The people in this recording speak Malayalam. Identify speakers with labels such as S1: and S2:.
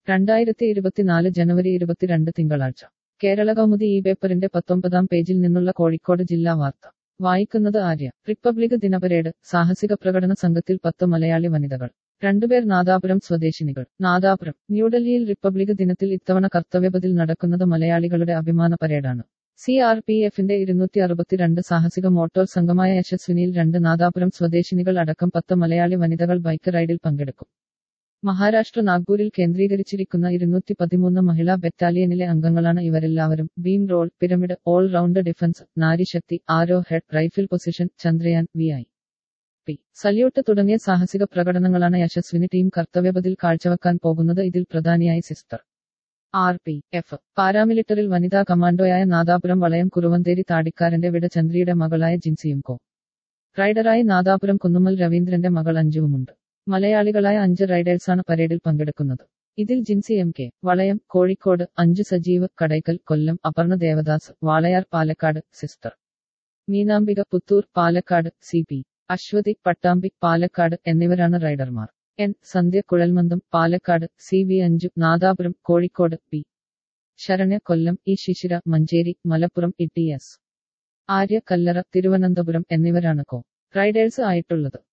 S1: രണ്ടായിരത്തി ഇരുപത്തിനാല് ജനുവരി ഇരുപത്തിരണ്ട് തിങ്കളാഴ്ച കേരള കൗമുദി ഈ പേപ്പറിന്റെ പത്തൊമ്പതാം പേജിൽ നിന്നുള്ള കോഴിക്കോട് ജില്ലാ വാർത്ത വായിക്കുന്നത് ആര്യ റിപ്പബ്ലിക് ദിനപരേഡ് സാഹസിക പ്രകടന സംഘത്തിൽ പത്ത് മലയാളി വനിതകൾ രണ്ടുപേർ നാദാപുരം സ്വദേശിനികൾ നാദാപുരം ന്യൂഡൽഹിയിൽ റിപ്പബ്ലിക് ദിനത്തിൽ ഇത്തവണ കർത്തവ്യപഥിൽ നടക്കുന്നത് മലയാളികളുടെ അഭിമാന പരേഡാണ് സി ആർ പി എഫിന്റെ ഇരുന്നൂറ്റി അറുപത്തിരണ്ട് സാഹസിക മോട്ടോർ സംഘമായ യശസ്വിനിയിൽ രണ്ട് നാദാപുരം സ്വദേശിനികൾ അടക്കം പത്ത് മലയാളി വനിതകൾ ബൈക്ക് റൈഡിൽ പങ്കെടുക്കും മഹാരാഷ്ട്ര നാഗ്പൂരിൽ കേന്ദ്രീകരിച്ചിരിക്കുന്ന ഇരുന്നൂറ്റി പതിമൂന്ന് മഹിളാ ബറ്റാലിയനിലെ അംഗങ്ങളാണ് ഇവരെല്ലാവരും beam roll pyramid all round defence നാരിശക്തി arrow head rifle position Chandrayaan V I P salute തുടങ്ങിയ സാഹസിക പ്രകടനങ്ങളാണ് യശസ്വിനി ടീം കർത്തവ്യപഥിൽ കാഴ്ചവെക്കാൻ പോകുന്നത് ഇതിൽ പ്രധാനിയായി സിസ്റ്റർ ആർ പി എഫ് പാരാമിലിറ്ററിൽ വനിതാ കമാൻഡോയായ നാദാപുരം വളയം കുറുവന്തേരി താടിക്കാരന്റെ വിട ചന്ദ്രിയുടെ മകളായ ജിൻസിയും കോ റൈഡറായി നാദാപുരം കുന്നുമ്മൽ രവീന്ദ്രന്റെ മകൾ അഞ്ജുവുമുണ്ട് മലയാളികളായ അഞ്ച് റൈഡേഴ്സാണ് പരേഡിൽ പങ്കെടുക്കുന്നത് ഇതിൽ Jincy M K Valayam Kozhikode Anju Sajeev Kadakkal Kollam Aparna Devadas Walayar Palakkad sister Meenambika Puthur Palakkad C P Aswathi Pattambi Palakkad എന്നിവരാണ് റൈഡർമാർ എൻ സന്ധ്യ കുഴൽമന്ദം Palakkad C V Anju Nadapuram Kozhikode P Saranya Kollam E Shishira Manjeri Malappuram E T S Arya Kallara Thiruvananthapuram എന്നിവരാണ് കോ റൈഡേഴ്സ് ആയിട്ടുള്ളത്